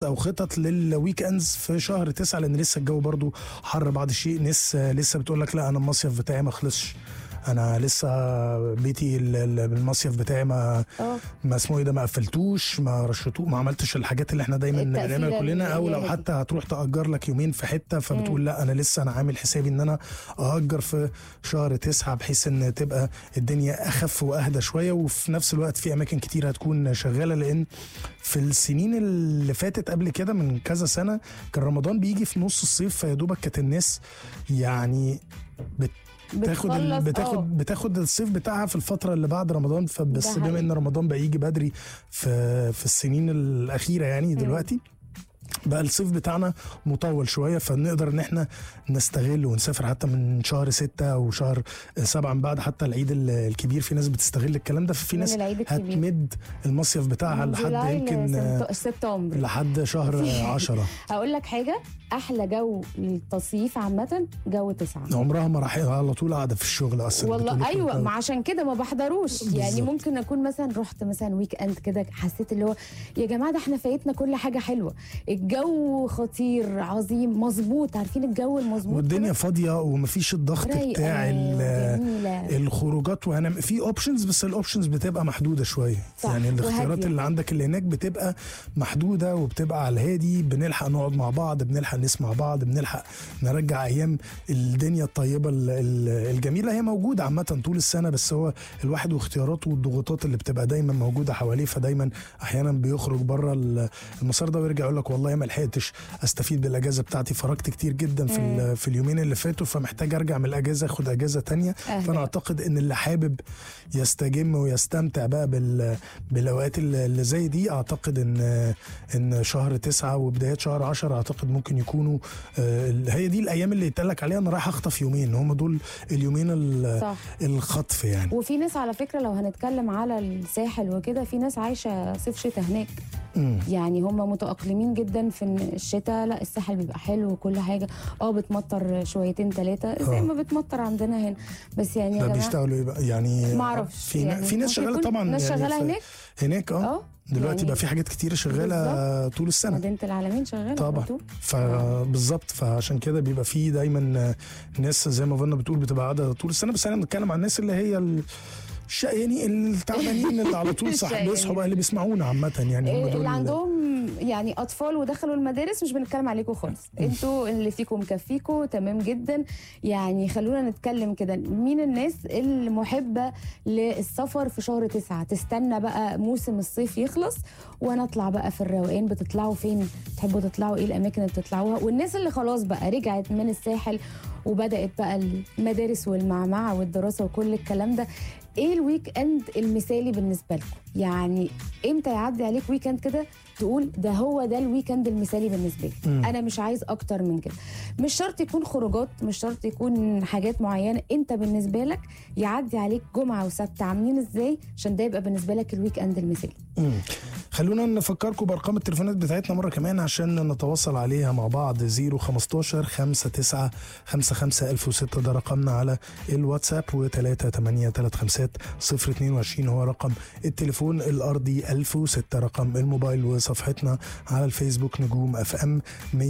او خطط للويك اندز في شهر تسعة لان لسه الجو برضو حر بعض الشيء ناس لسه بتقول لك لا انا المصيف بتاعي ما خلصش انا لسه بيتي ال- ال- المصيف بتاعي ما اه ما اسمه ايه ده ما قفلتوش ما رشتوه ما عملتش الحاجات اللي احنا دايما التقفيلة بنعملها كلنا او اللي لو هي دي. حتى هتروح تأجر لك يومين في حته فبتقول لا انا لسه انا عامل حسابي ان انا أأجر في شهر تسعة بحيث ان تبقى الدنيا اخف واهدى شويه وفي نفس الوقت في اماكن كتير هتكون شغاله لان في السنين اللي فاتت قبل كده من كذا سنه كان رمضان بيجي في نص الصيف فيا دوبك كانت الناس يعني بت بتاخد ال... بتخلص، آه. بتاخد بتاخد الصيف بتاعها في الفتره اللي بعد رمضان فبس ده بما حقيقي. ان رمضان بقى يجي بدري في في السنين الاخيره يعني دلوقتي بقى الصيف بتاعنا مطول شويه فنقدر ان احنا نستغل ونسافر حتى من شهر ستة او شهر سبعة من بعد حتى العيد ال- الكبير في ناس بتستغل الكلام ده ففي من ناس العيد الكبير. هتمد المصيف بتاعها من لحد جولاي يمكن آه، لسبت- سبتمبر لحد شهر عشرة هقول لك حاجه احلى جو للتصيف عامه جو تسعة عمرها ما راح على طول قاعده في الشغل اصلا والله بتقول لك ايوه الجو- ما عشان كده ما بحضروش يعني بالظبط. ممكن اكون مثلا رحت مثلا ويك اند كده حسيت اللي هو يا جماعه ده احنا فايتنا كل حاجه حلوه الجو خطير عظيم مظبوط عارفين الجو المظبوط والدنيا كده؟ فاضيه ومفيش الضغط رايقة بتاع ال- وجميلة. الخروجات وانا في اوبشنز بس الاوبشنز بتبقى محدوده شويه صح، يعني الاختيارات وهادية. اللي عندك اللي هناك بتبقى محدوده وبتبقى على الهادي بنلحق نقعد مع بعض بنلحق نسمع بعض بنلحق نرجع ايام الدنيا الطيبه ال- ال- الجميله هي موجوده عامه طول السنه بس هو الواحد واختياراته والضغوطات اللي بتبقى دايما موجوده حواليه فدايما احيانا بيخرج بره ال- المسار ده ويرجع يقول لك والله ما لحقتش استفيد بالاجازه بتاعتي فرجت كتير جدا في ال- في اليومين اللي فاتوا فمحتاج ارجع من الاجازه اخد اجازه تانية أهدى. فانا اعتقد ان اللي حابب يستجم ويستمتع بقى بال بالاوقات اللي اللي زي دي اعتقد ان ان شهر تسعة وبدايات شهر عشرة اعتقد ممكن يكونوا آه، هي دي الايام اللي يتقال لك عليها انا رايح اخطف يومين هم دول اليومين ال- صح الخطف يعني وفي ناس على فكره لو هنتكلم على الساحل وكده في ناس عايشه صيف شتاء هناك مم. يعني هم متأقلمين جدا في إن الشتاء لا الساحل بيبقى حلو وكل حاجة اه بتمطر شويتين ثلاثة زي آه. ما بتمطر عندنا هنا بس يعني يا لا جماعة بيشتغلوا ايه بقى يعني ما اعرفش في يعني في ناس ممكن شغاله يكون طبعا ناس يعني شغالة في- هناك هناك اه اه دلوقتي يعني بقى في حاجات كتيره شغاله طول السنه مدينة العالمين شغالة طبعا على طول. فبالظبط فعشان كده بيبقى في دايما ناس زي ما فانا بتقول بتبقى قاعده طول السنه بس انا بنتكلم عن الناس اللي هي ال- الش- يعني التعبانين اللي على طول صح الشقيانين. بيصحوا بقى اللي بيسمعونا عامه يعني هم إيه دول اللي عندهم يعني اطفال ودخلوا المدارس مش بنتكلم عليكم خالص انتوا اللي فيكم مكفيكم تمام جدا يعني خلونا نتكلم كده مين الناس المحبه للسفر في شهر تسعة تستنى بقى موسم الصيف يخلص وانا اطلع بقى في الروقان بتطلعوا فين تحبوا تطلعوا ايه الاماكن اللي بتطلعوها والناس اللي خلاص بقى رجعت من الساحل وبدات بقى المدارس والمعمعه والدراسه وكل الكلام ده ايه الويك اند المثالي بالنسبه لكم يعني امتى يعدي عليك ويكند كده تقول ده هو ده الويكند المثالي بالنسبه لي مم. انا مش عايز اكتر من كده مش شرط يكون خروجات مش شرط يكون حاجات معينه انت بالنسبه لك يعدي عليك جمعه وسبت عاملين ازاي عشان ده يبقى بالنسبه لك الويك اند المثالي مم. خلونا نفكركم بارقام التليفونات بتاعتنا مره كمان عشان نتواصل عليها مع بعض 015 59 55 1006 ده رقمنا على الواتساب و3 8 3 5 022 هو رقم التليفون الارضي 1006 رقم الموبايل وصفحتنا على الفيسبوك نجوم اف ام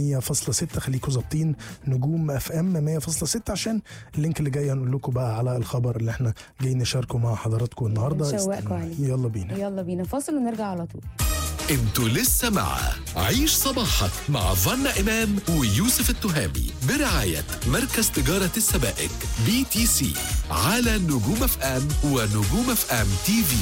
100.6 خليكم ظابطين نجوم اف ام 100.6 عشان اللينك اللي جاي هنقول لكم بقى على الخبر اللي احنا جايين نشاركه مع حضراتكم النهارده نشوقكم استنوا. عليه. يلا بينا يلا بينا فاصل ونرجع على طول انتوا لسه مع عيش صباحك مع فنا إمام ويوسف التهامي برعاية مركز تجارة السبائك بي تي سي على نجوم اف ام ونجوم اف ام تي في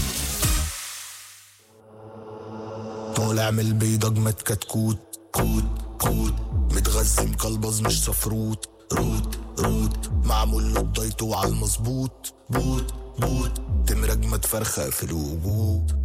طالع من البيضة اجمد كتكوت كوت كوت متغذي مكلبز مش صفروت روت روت معمول له الدايت وعلى المظبوط بوت بوت تمر اجمد فرخة في الوجود